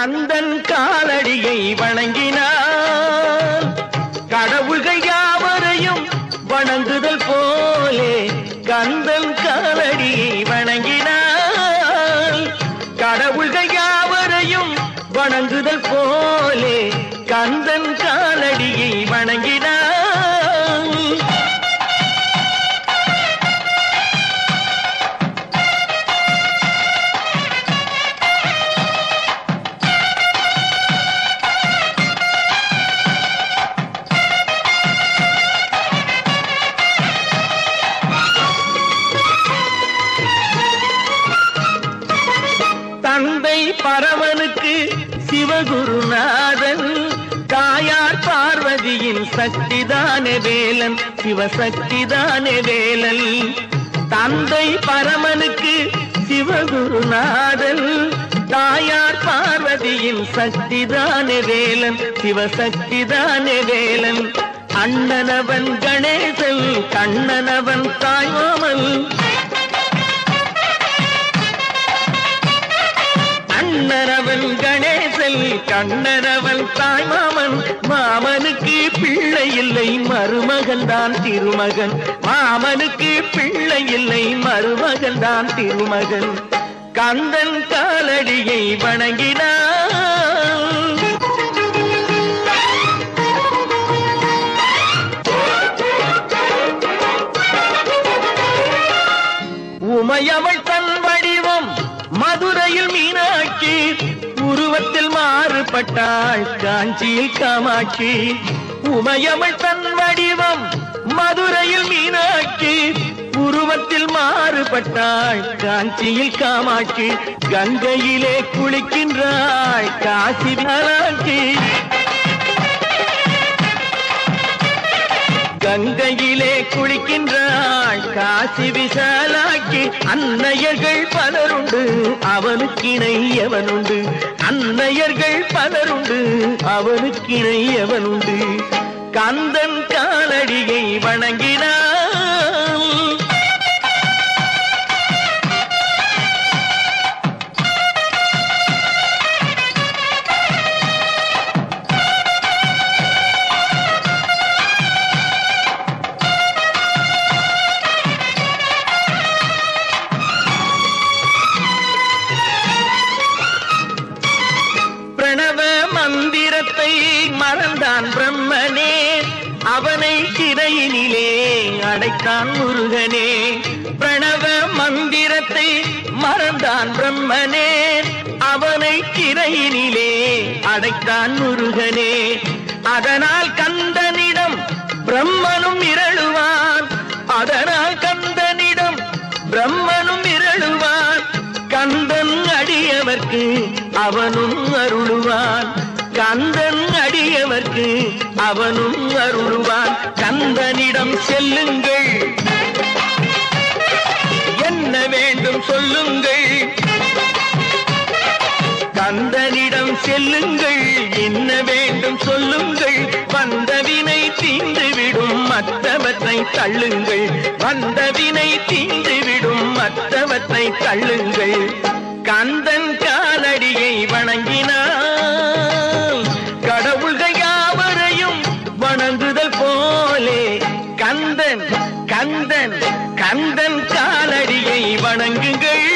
கந்தன் காலடியை வணங்கினான் கடவுள்கள் யாவரையும் வணங்குதல் போலே கந்தன் காலடியை வணங்கினான் கடவுள்கள் யாவரையும் வணங்குதல் போலே கந்தன் காலடியை வணங்கினான் தந்தை பரமனுக்கு சிவகுருநாதன் தாயார் பார்வதியின் சக்திதானே வேலன் சிவசக்திதானே வேலன் தந்தை பரமனுக்கு சிவகுருநாதன் தாயார் பார்வதியின் சக்திதானே வேலன் சிவசக்திதானே வேலன் அண்ணனவன் கணேசன் கண்ணனவன் தாய்மாமன் அண்ணனவன் கணேசன் கண்ணனவன் தாய் மாமன் மாமனுக்கு பிள்ளை இல்லை மருமகன் தான் திருமகன் மாமனுக்கு பிள்ளை இல்லை மருமகன் தான் திருமகன் கந்தன் காலடியை வணங்கினான் உமையவள் தன் வடிவம் மதுரையில் மீனாட்சி உருவத்தில் மாறுபட்டாள் காஞ்சியில் காமாட்சி உமையவள் தன் வடிவம் மதுரையில் மீனாட்சி உருவத்தில் மாறுபட்டாள் காஞ்சியில் காமாட்சி கங்கையிலே குளிக்கின்றாள் காசி மீனாட்சி கங்கையிலே குளிக்கின்றாள் காசி விசாலாக்கி அன்னையர்கள் பலருண்டு அவனுக்கிணை எவனுண்டு அன்னையர்கள் பலருண்டு அவனுக்கிணை எவனுண்டு கந்தன் காலடியை வணங்கினான் பிரணவ மந்திரத்தை மறந்தான் பிரம்மனே அவனை சிறையினிலே அடைத்தான் முருகனே பிரணவ மந்திரத்தை மறந்தான் பிரம்மனே அவனை சிறையினிலே அடைத்தான் முருகனே அதனால் கந்தனிடம் பிரம்மனும் இரழுவான் அதனால் கந்தனிடம் பிரம்மனும் இரழுவான் கந்தன் அடியவர்க்கு அவனும் அருளுவான் கந்தன் அடியவர்க்கு அவனும் அருளுவான் கந்தனிடம் செல்லுங்கள் என்ன வேண்டும் சொல்லுங்கள் கந்தனிடம் செல்லுங்கள் என்ன வேண்டும் சொல்லுங்கள் வந்தவினை தீந்துவிடும் மற்றவற்றை தள்ளுங்கள் வந்தவினை தீந்துவிடும் மற்றவற்றை தள்ளுங்கள் கந்தன் காலடியை வணங்கினான் கடவுள்கள் யாவரையும் வணங்குதல் போலே கந்தன் கந்தன் கந்தன் காலடியை வணங்குங்கள்